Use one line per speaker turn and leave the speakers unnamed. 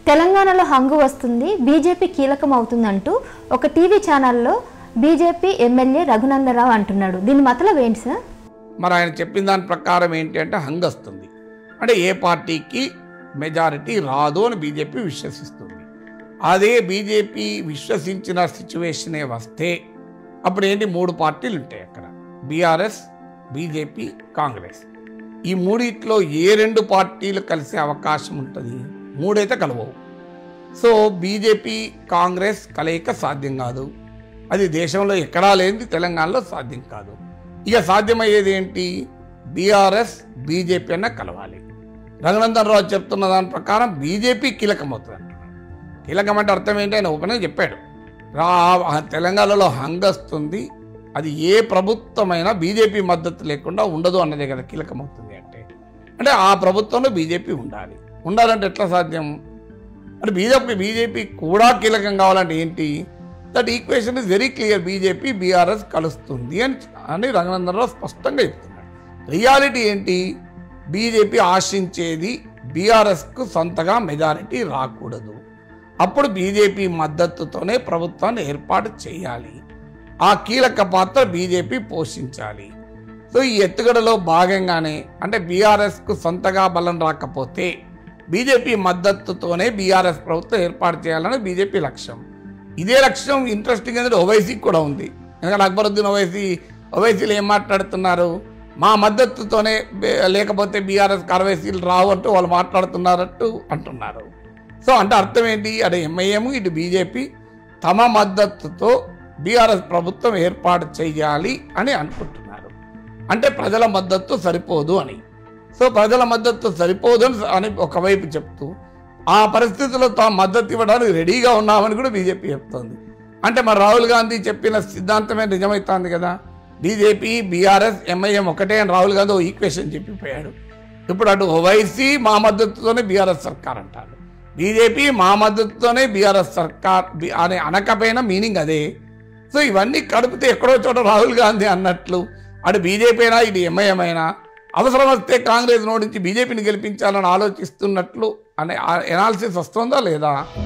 తెలంగాణలో హంగు వస్తుంది బీజేపీ కీలకం అవుతుందంటూ ఒక టీవీ ఛానల్లో బీజేపీ ఎమ్మెల్యే రఘునందరావు అంటున్నాడు దీని మతలబ్ ఏంటి సార్
మరి ఆయన చెప్పిన దాని ప్రకారం ఏంటి అంటే హంగ్ వస్తుంది అంటే ఏ పార్టీకి మెజారిటీ రాదు అని బీజేపీ విశ్వసిస్తుంది అదే బీజేపీ విశ్వసించిన సిచ్యువేషనే వస్తే అప్పుడు ఏంటి మూడు పార్టీలు ఉంటాయి అక్కడ బీఆర్ఎస్ బీజేపీ కాంగ్రెస్ ఈ మూడిట్లో ఏ రెండు పార్టీలు కలిసే అవకాశం ఉంటుంది మూడైతే కలవవు సో బీజేపీ కాంగ్రెస్ కలయిక సాధ్యం కాదు అది దేశంలో ఎక్కడా లేనిది తెలంగాణలో సాధ్యం కాదు ఇక సాధ్యమయ్యేది ఏంటి బీఆర్ఎస్ బీజేపీ అన్న కలవాలి రఘునందన్ రావు చెప్తున్న దాని ప్రకారం బీజేపీ కీలకం అవుతుంది అంటున్నాడు కీలకం అంటే అర్థం ఏంటి ఆయన ఓపెన్గా చెప్పాడు రా తెలంగాణలో హంగస్తుంది అది ఏ ప్రభుత్వమైనా బీజేపీ మద్దతు లేకుండా ఉండదు అన్నదే కదా కీలకం అవుతుంది అంటే అంటే ఆ ప్రభుత్వంలో బీజేపీ ఉండాలి ఉండాలంటే ఎట్లా సాధ్యం అంటే బీజేపీ బీజేపీ కూడా కీలకం కావాలంటే ఏంటి that equation is very clear BJP BRS కలుస్తుంది అని అని రఘునందనరావు స్పష్టంగా చెప్తున్నాడు రియాలిటీ ఏంటి బీజేపీ ఆశించేది బీఆర్ఎస్కు సొంతగా మెజారిటీ రాకూడదు అప్పుడు బీజేపీ మద్దతుతోనే ప్రభుత్వాన్ని ఏర్పాటు చేయాలి ఆ కీలక పాత్ర బీజేపీ పోషించాలి సో ఈ ఎత్తుగడలో భాగంగానే అంటే బీఆర్ఎస్కు సొంతగా బలం రాకపోతే బీజేపీ మద్దతుతోనే బీఆర్ఎస్ ప్రభుత్వం ఏర్పాటు చేయాలని బీజేపీ లక్ష్యం ఇదే లక్ష్యం ఇంట్రెస్టింగ్ అనేది ఓవైసీకి కూడా ఉంది ఎందుకంటే అక్బరుద్దీన్ ఓవైసీ ఓవైసీలు ఏం మాట్లాడుతున్నారు మా మద్దతుతోనే బే- లేకపోతే బీఆర్ఎస్ కార్వైసీలు రావు అంటూ వాళ్ళు మాట్లాడుతున్నారట్టు అంటున్నారు సో అంటే అర్థం ఏంటి అటు ఎంఐఎం ఇటు బీజేపీ తమ మద్దతుతో బీఆర్ఎస్ ప్రభుత్వం ఏర్పాటు చేయాలి అని అనుకుంటున్నారు అంటే ప్రజల మద్దతు సరిపోదు అని సో ప్రజల మద్దతు సరిపోదు అని- అని ఒకవైపు చెప్తూ ఆ పరిస్థితుల్లో తాము మద్దతు ఇవ్వడానికి రెడీగా ఉన్నామని కూడా బీజేపీ చెప్తోంది అంటే మరి రాహుల్ గాంధీ చెప్పిన సిద్ధాంతమే నిజమవుతోంది కదా బీజేపీ బీఆర్ఎస్ ఎంఐఎం ఒకటే అని రాహుల్ గాంధీ ఓ ఈక్వేషన్ చెప్పిపోయాడు ఇప్పుడు అటు ఓవైసీ మా మద్దతుతోనే బీఆర్ఎస్ సర్కార్ అంటారు బీజేపీ మా మద్దతుతోనే బీఆర్ఎస్ సర్కార్ బి- అని అనకపోయినా మీనింగ్ అదే సో ఇవన్నీ కడిపితే ఎక్కడో చోట రాహుల్ గాంధీ అన్నట్లు అటు బీజేపీ అయినా ఇటు ఎంఐఎం అయినా అవసరం వస్తే కాంగ్రెస్ నోడించి బీజేపీని గెలిపించాలని ఆలోచిస్తున్నట్లు అనే ఎనాలిసిస్ వస్తుందా లేదా